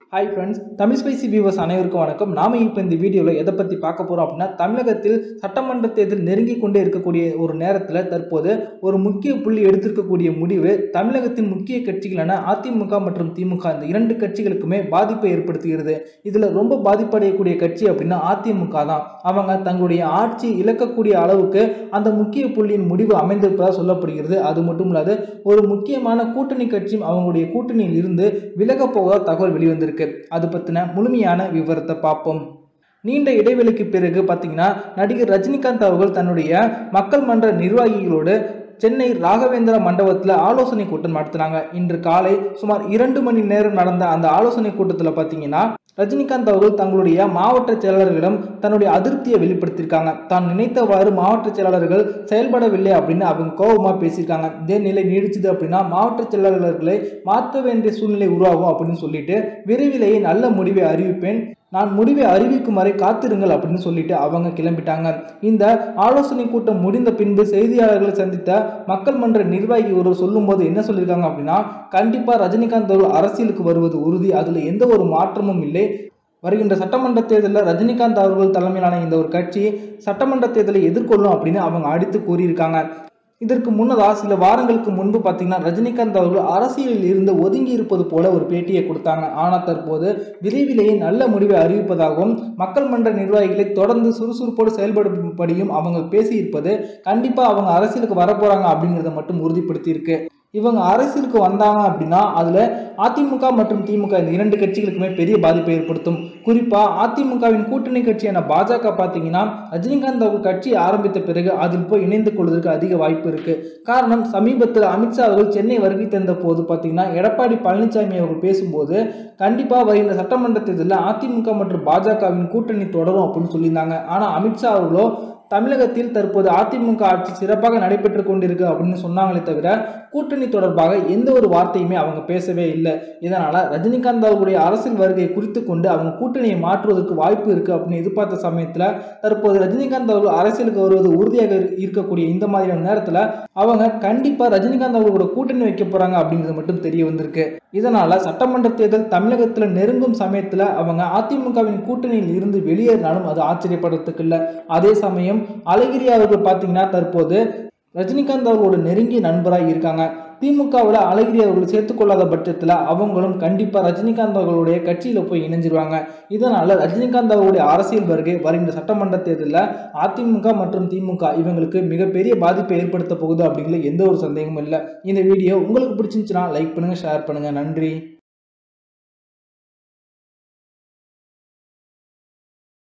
hi friends Tamil spicy viewers அனைவருக்கும் வணக்கம் நாம இப்போ இந்த வீடியோவில் எதை பற்றி பார்க்க போகிறோம் அப்படின்னா தமிழகத்தில் சட்டமன்ற தேர்தல் நெருங்கி கொண்டே இருக்கக்கூடிய ஒரு நேரத்தில் தற்போது ஒரு முக்கிய புள்ளி எடுத்திருக்கக்கூடிய முடிவு தமிழகத்தின் முக்கிய கட்சிகளான அதிமுக மற்றும் திமுக இந்த இரண்டு கட்சிகளுக்குமே பாதிப்பை ஏற்படுத்துகிறது இதில் ரொம்ப பாதிப்படையக்கூடிய கட்சி அப்படின்னா அதிமுக தான் அவங்க தங்களுடைய ஆட்சி இழக்கக்கூடிய அளவுக்கு அந்த முக்கிய புள்ளியின் முடிவு அமைந்திருப்பதாக சொல்லப்படுகிறது அது மட்டும் இல்லாது ஒரு முக்கியமான கூட்டணி கட்சியும் அவங்களுடைய கூட்டணியில் இருந்து விலகப் போவதாக தகவல் வெளிவந்திருக்கு அது பற்றின முழுமையான விவரத்தை பார்ப்போம் நீண்ட இடைவெளிக்கு பிறகு பார்த்தீங்கன்னா நடிகர் ரஜினிகாந்த் அவர்கள் தன்னுடைய மக்கள் மன்ற நிர்வாகிகளோடு சென்னை ராகவேந்திர மண்டபத்தில் ஆலோசனை கூட்டம் நடத்தினாங்க இன்று காலை சுமார் இரண்டு மணி நேரம் நடந்த அந்த ஆலோசனை கூட்டத்தில் பார்த்தீங்கன்னா ரஜினிகாந்த் அவர்கள் தங்களுடைய மாவட்ட செயலாளர்களிடம் தன்னுடைய அதிருப்தியை வெளிப்படுத்தியிருக்காங்க தான் நினைத்தவாறு மாவட்ட செயலாளர்கள் செயல்படவில்லை அப்படின்னு அவங்க கோபமாக பேசியிருக்காங்க இதே நிலை நீடிச்சது அப்படின்னா மாவட்ட செயலாளர்களை மாற்ற வேண்டிய சூழ்நிலை உருவாகும் அப்படின்னு சொல்லிட்டு விரைவிலேயே நல்ல முடிவை அறிவிப்பேன் நான் முடிவை அறிவிக்கும் வரை காத்திருங்கள் அப்படின்னு சொல்லிட்டு அவங்க கிளம்பிட்டாங்க இந்த ஆலோசனை கூட்டம் முடிந்த பின்பு செய்தியாளர்களை சந்தித்த மக்கள் மன்ற நிர்வாகி ஒருவர் சொல்லும்போது என்ன சொல்லியிருக்காங்க அப்படின்னா கண்டிப்பாக ரஜினிகாந்த் அவர்கள் அரசியலுக்கு வருவது உறுதி அதில் எந்த ஒரு மாற்றமும் இல்லை வருகின்ற சட்டமன்ற தேர்தலில் ரஜினிகாந்த் அவர்கள் தலைமையிலான இந்த ஒரு கட்சி சட்டமன்ற தேர்தலை எதிர்கொள்ளும் அப்படின்னு அவங்க அடித்து கூறியிருக்காங்க இதற்கு முன்னதாக சில வாரங்களுக்கு முன்பு பார்த்தீங்கன்னா ரஜினிகாந்த் அவர்கள் அரசியலில் இருந்து ஒதுங்கி இருப்பது போல ஒரு பேட்டியை கொடுத்தாங்க ஆனால் தற்போது விரைவிலேயே நல்ல முடிவை அறிவிப்பதாகவும் மக்கள் மன்ற நிர்வாகிகளை தொடர்ந்து சுறுசுறுப்போடு செயல்படும்படியும் அவங்க பேசியிருப்பது கண்டிப்பாக அவங்க அரசியலுக்கு வரப்போகிறாங்க அப்படிங்கிறத மட்டும் உறுதிப்படுத்தியிருக்கு இவங்க அரசியலுக்கு வந்தாங்க அப்படின்னா அதில் அதிமுக மற்றும் திமுக இந்த இரண்டு கட்சிகளுக்குமே பெரிய பாதிப்பை ஏற்படுத்தும் குறிப்பாக அதிமுகவின் கூட்டணி கட்சியான பாஜக பார்த்தீங்கன்னா ரஜினிகாந்த் அவர்கள் கட்சி ஆரம்பித்த பிறகு அதில் போய் இணைந்து கொள்வதற்கு அதிக வாய்ப்பு இருக்கு காரணம் சமீபத்தில் அமித்ஷா அவர்கள் சென்னை வருகை தந்த போது பார்த்தீங்கன்னா எடப்பாடி பழனிசாமி அவர்கள் பேசும்போது கண்டிப்பாக வருகின்ற சட்டமன்ற தேர்தலில் அதிமுக மற்றும் பாஜகவின் கூட்டணி தொடரும் அப்படின்னு சொல்லியிருந்தாங்க ஆனால் அமித்ஷா அவர்களோ தமிழகத்தில் தற்போது அதிமுக ஆட்சி சிறப்பாக நடைபெற்று கொண்டிருக்கு அப்படின்னு சொன்னாங்களே தவிர கூட்டணி தொடர்பாக எந்த ஒரு வார்த்தையுமே அவங்க பேசவே இல்லை இதனால ரஜினிகாந்த் அவர்களுடைய அரசியல் வருகையை குறித்து கொண்டு அவங்க கூட்டணியை மாற்றுவதற்கு வாய்ப்பு இருக்கு அப்படின்னு எதிர்பார்த்த சமயத்தில் தற்போது ரஜினிகாந்த் அவர்கள் அரசியலுக்கு வருவது உறுதியாக இருக்கக்கூடிய இந்த மாதிரியான நேரத்தில் அவங்க கண்டிப்பா ரஜினிகாந்த் அவர்களோட கூட்டணி வைக்க போறாங்க அப்படிங்கிறது மட்டும் தெரிய வந்திருக்கு இதனால சட்டமன்ற தேர்தல் தமிழகத்தில் நெருங்கும் சமயத்தில் அவங்க அதிமுகவின் கூட்டணியில் இருந்து வெளியேறினாலும் அது ஆச்சரியப்படுறதுக்கு இல்லை அதே சமயம் அழகிரி அவர்கள் பார்த்தீங்கன்னா தற்போது ரஜினிகாந்த் அவர்களோட நெருங்கிய நண்பராக இருக்காங்க திமுகவில் அழகிரி அவர்கள் சேர்த்துக்கொள்ளாத பட்சத்தில் அவங்களும் கண்டிப்பாக ரஜினிகாந்த் அவர்களுடைய கட்சியில் போய் இணைஞ்சிருவாங்க இதனால் ரஜினிகாந்த் அவர்களுடைய அரசியல் வருகை வருகின்ற சட்டமன்ற தேர்தலில் அதிமுக மற்றும் திமுக இவங்களுக்கு மிகப்பெரிய பாதிப்பை ஏற்படுத்த போகுது அப்படிங்கிற எந்த ஒரு சந்தேகமும் இல்லை இந்த வீடியோ உங்களுக்கு பிடிச்சிருந்துச்சுன்னா லைக் பண்ணுங்கள் ஷேர் பண்ணுங்கள் நன்றி